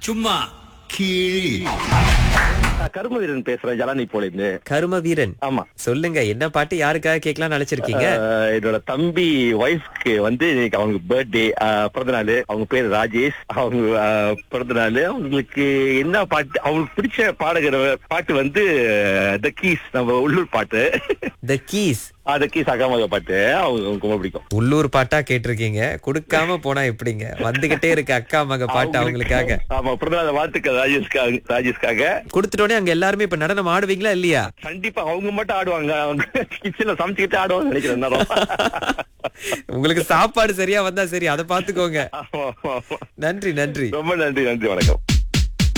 சும்மா கீழ் நான் கரும வீரன் பேசுறேன் ஜலானி போல இருந்து கரும வீரன் ஆமா சொல்லுங்க என்ன பாட்டு யாருக்காக கேட்கலாம் நினைச்சிருக்கீங்க ஆஹ் என்னோட தம்பி ஒய்ஃப்க்கு வந்து இன்னைக்கு அவங்க பர்த்டே பிறந்த நாள் அவங்க பேர் ராஜேஷ் அவங்க ஆஹ், பிறந்த நாள் அவங்களுக்கு என்ன பாட்டு அவங்களுக்கு பிடிச்ச பாடகர் பாட்டு வந்து த கீஸ் நம்ம உள்ளூர் பாட்டு த கீஸ் த கீஸ் அகாமக பாட்டு அவங்க அவங்களுக்கு ரொம்ப பிடிக்கும் உள்ளூர் பாட்டா கேட்டிருக்கீங்க கொடுக்காம போனா எப்படிங்க வந்துகிட்டே இருக்கு அக்கா மக பாட்டு அவங்களுக்காக ஆமா பிறந்த நாள் வாழ்த்துக்கள் ராஜேஷ்காக ராஜேஷ்காக கொடுத்துட்டோடனே அங்க எல்லாருமே இப்ப நடனம் ஆடுவீங்களா இல்லையா கண்டிப்பா அவங்க மட்டும் ஆடுவாங்க அவங்க கிச்சன்ல சமைச்சுக்கிட்டு ஆடுவாங்க நினைக்கிறேன் நேரம். உங்களுக்கு சாப்பாடு சரியா வந்தா சரி அதை பாத்துக்கோங்க ஆமா, ஆமா, ஆமா. நன்றி நன்றி ரொம்ப நன்றி நன்றி வணக்கம்